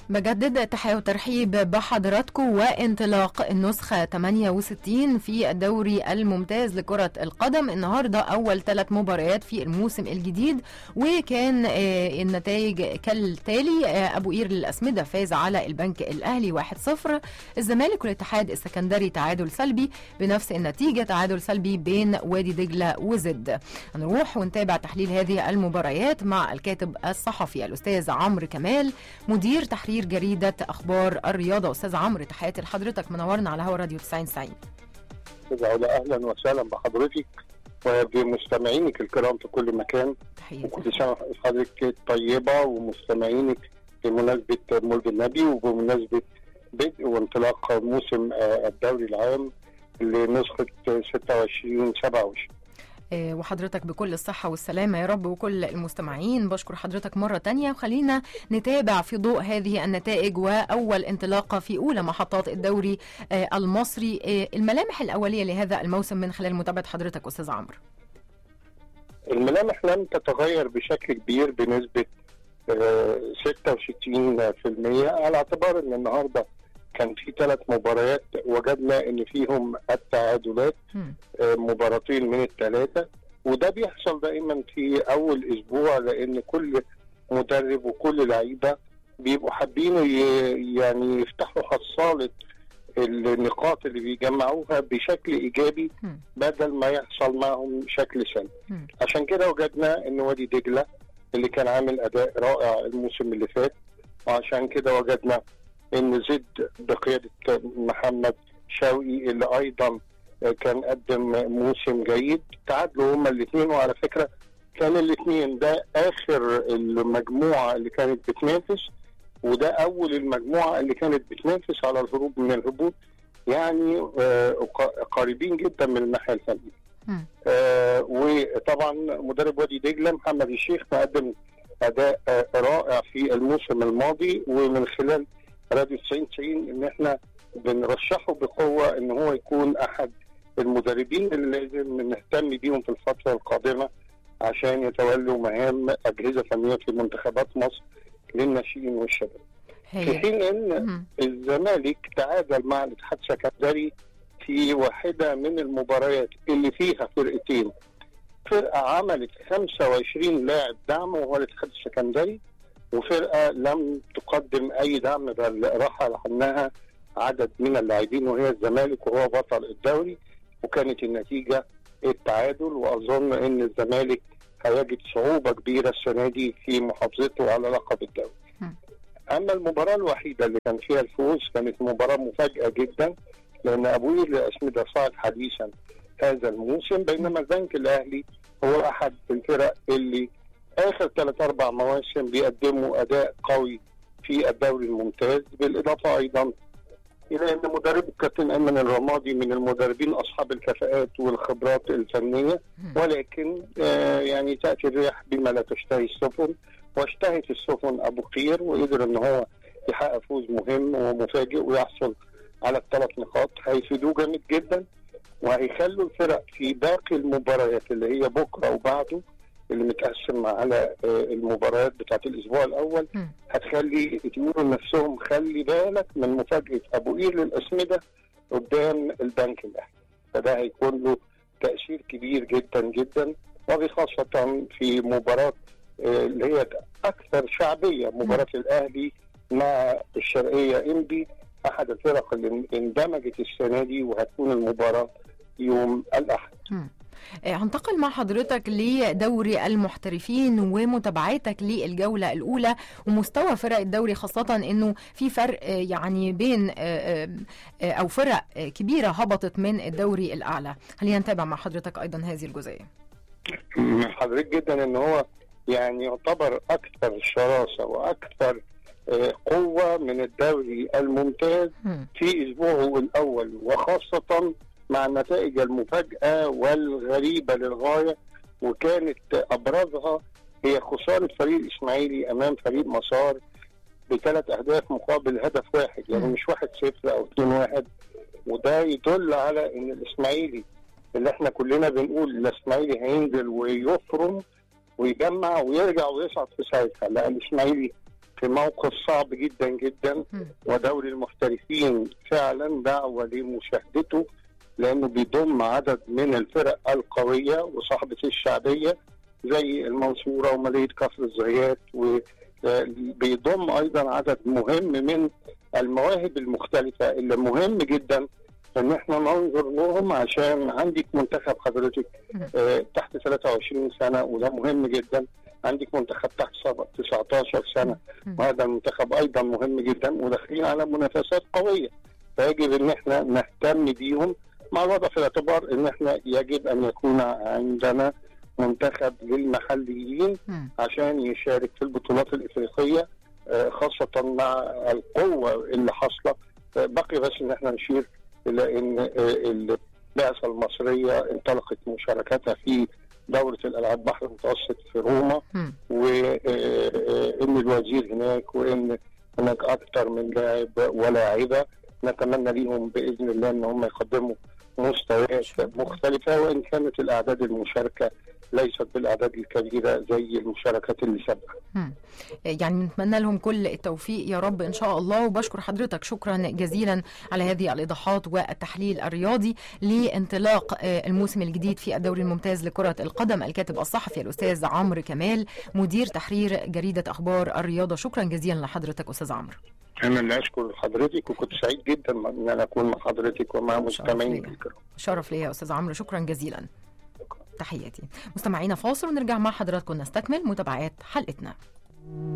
بجدد تحية وترحيب بحضراتكم وانطلاق النسخة 68 في الدوري الممتاز لكرة القدم النهاردة أول ثلاث مباريات في الموسم الجديد وكان آه، النتائج كالتالي آه، أبو قير للأسمدة فاز على البنك الأهلي 1-0 الزمالك والاتحاد السكندري تعادل سلبي بنفس النتيجة تعادل سلبي بين وادي دجلة وزد هنروح ونتابع تحليل هذه المباريات مع الكاتب الصحفي الأستاذ عمرو كمال مدير تحرير جريدة أخبار الرياضة أستاذ عمرو تحياتي لحضرتك منورنا على هوا راديو 90 90 استاذ علا اهلا وسهلا بحضرتك وبمستمعينك الكرام في كل مكان تحياتي وكل سنه وحضرتك طيبه ومستمعينك بمناسبه مولد النبي وبمناسبه بدء وانطلاق موسم آه، الدوري العام لنسخه 26 27 آه، وحضرتك بكل الصحة والسلامة يا رب وكل المستمعين بشكر حضرتك مرة تانية وخلينا نتابع في ضوء هذه النتائج وأول انطلاقة في أولى محطات الدوري آه، المصري آه، الملامح الأولية لهذا الموسم من خلال متابعة حضرتك أستاذ عمرو الملامح لم تتغير بشكل كبير بنسبه آه، 66% على اعتبار ان النهارده كان في ثلاث مباريات وجدنا ان فيهم التعادلات مم. آه، مباراتين من الثلاثه وده بيحصل دائما في اول اسبوع لان كل مدرب وكل لعيبه بيبقوا حابين ي- يعني يفتحوا حصاله النقاط اللي بيجمعوها بشكل ايجابي مم. بدل ما يحصل معهم شكل سلبي مم. عشان كده وجدنا ان وادي دجله اللي كان عامل اداء رائع الموسم اللي فات وعشان كده وجدنا ان زد بقياده محمد شوقي اللي ايضا كان قدم موسم جيد تعادلوا هما الاثنين وعلى فكره كان الاثنين ده اخر المجموعه اللي كانت بتنافس وده اول المجموعه اللي كانت بتنافس على الهروب من الهبوط يعني آه، ق- قريبين جدا من الناحيه الفنيه مم. آه وطبعا مدرب وادي دجله محمد الشيخ مقدم اداء آه رائع في الموسم الماضي ومن خلال راديو 90 90 ان احنا بنرشحه بقوه ان هو يكون احد المدربين اللي لازم نهتم بيهم في الفتره القادمه عشان يتولوا مهام اجهزه فنيه في منتخبات مصر للناشئين والشباب. في هي حين ان مم. الزمالك تعادل مع الاتحاد السكندري في واحدة من المباريات اللي فيها فرقتين فرقة عملت 25 لاعب دعم وهو الاتحاد السكندري وفرقة لم تقدم أي دعم بل رحل عنها عدد من اللاعبين وهي الزمالك وهو بطل الدوري وكانت النتيجة التعادل وأظن أن الزمالك هيجد صعوبة كبيرة السنة دي في محافظته على لقب الدوري اما المباراه الوحيده اللي كان فيها الفوز كانت مباراه مفاجاه جدا لان ابو قير لاسمده صعد حديثا هذا الموسم بينما البنك الاهلي هو احد الفرق اللي اخر ثلاث اربع مواسم بيقدموا اداء قوي في الدوري الممتاز بالاضافه ايضا الى ان مدرب الكابتن ايمن الرمادي من المدربين اصحاب الكفاءات والخبرات الفنيه مم. ولكن آه يعني تاتي الرياح بما لا تشتهي السفن واشتهت السفن ابو قير وقدر ان هو يحقق فوز مهم ومفاجئ ويحصل على الثلاث نقاط هيفيدوه جامد جدا وهيخلوا الفرق في باقي المباريات اللي هي بكره وبعده اللي متقسم على آه، المباريات بتاعت الاسبوع الاول مم. هتخلي يقولوا لنفسهم خلي بالك من مفاجاه ابو قير للاسمده قدام البنك الاهلي فده هيكون له تاثير كبير جدا جدا وبخاصه في مباراه آه، اللي هي اكثر شعبيه مباراه الاهلي مع الشرقيه انبي احد الفرق اللي اندمجت السنه دي وهتكون المباراه يوم الاحد آه، هنتقل مع حضرتك لدوري المحترفين ومتابعتك للجولة الأولى ومستوى فرق الدوري خاصة أنه في فرق آه، يعني بين آه، آه، آه، أو فرق آه، كبيرة هبطت من الدوري الأعلى خلينا نتابع مع حضرتك أيضا هذه الجزئية من حضرتك جدا ان هو يعني يعتبر اكثر شراسه واكثر آه، قوه من الدوري الممتاز مم. في اسبوعه الاول وخاصه مع النتائج المفاجاه والغريبه للغايه وكانت ابرزها هي خساره فريق الاسماعيلي امام فريق مسار بثلاث اهداف مقابل هدف واحد يعني مم. مش واحد صفر او اتنين واحد وده يدل على ان الاسماعيلي اللي احنا كلنا بنقول الاسماعيلي هينزل ويفرم ويجمع ويرجع ويصعد في ساعتها لا الاسماعيلي في موقف صعب جدا جدا مم. ودوري المحترفين فعلا دعوة لمشاهدته لأنه بيضم عدد من الفرق القوية وصاحبة الشعبية زي المنصورة ومالية كفر الزيات وبيضم أيضا عدد مهم من المواهب المختلفة اللي مهم جدا ان احنا ننظر لهم عشان عندك منتخب حضرتك آه، تحت 23 سنه وده مهم جدا عندك منتخب تحت سبع- 19 سنه مم. وهذا المنتخب ايضا مهم جدا وداخلين على منافسات قويه فيجب ان احنا نهتم بيهم مع الوضع في الاعتبار ان احنا يجب ان يكون عندنا منتخب للمحليين مم. عشان يشارك في البطولات الافريقيه آه، خاصه مع القوه اللي حاصله آه، بقي بس ان احنا نشير الى ان آه، البعثه المصريه انطلقت مشاركتها في دوره الالعاب بحر المتوسط في روما مم. وان الوزير هناك وان هناك اكثر من لاعب ولاعبه نتمنى ليهم باذن الله ان هم يقدموا مستويات مختلفه وان كانت الاعداد المشاركه ليست بالاعداد الكبيره زي المشاركات اللي سابقه. مم. يعني نتمنى لهم كل التوفيق يا رب ان شاء الله وبشكر حضرتك شكرا جزيلا على هذه الايضاحات والتحليل الرياضي لانطلاق آه، الموسم الجديد في الدوري الممتاز لكره القدم الكاتب الصحفي الاستاذ عمرو كمال مدير تحرير جريده اخبار الرياضه شكرا جزيلا لحضرتك استاذ عمرو انا اللي اشكر حضرتك وكنت سعيد جدا ان انا اكون مع حضرتك ومع مستمعينك ليا. الكرام. شرف ليا يا استاذ عمرو شكرا جزيلا تحياتي مستمعينا فاصل ونرجع مع حضراتكم نستكمل متابعات حلقتنا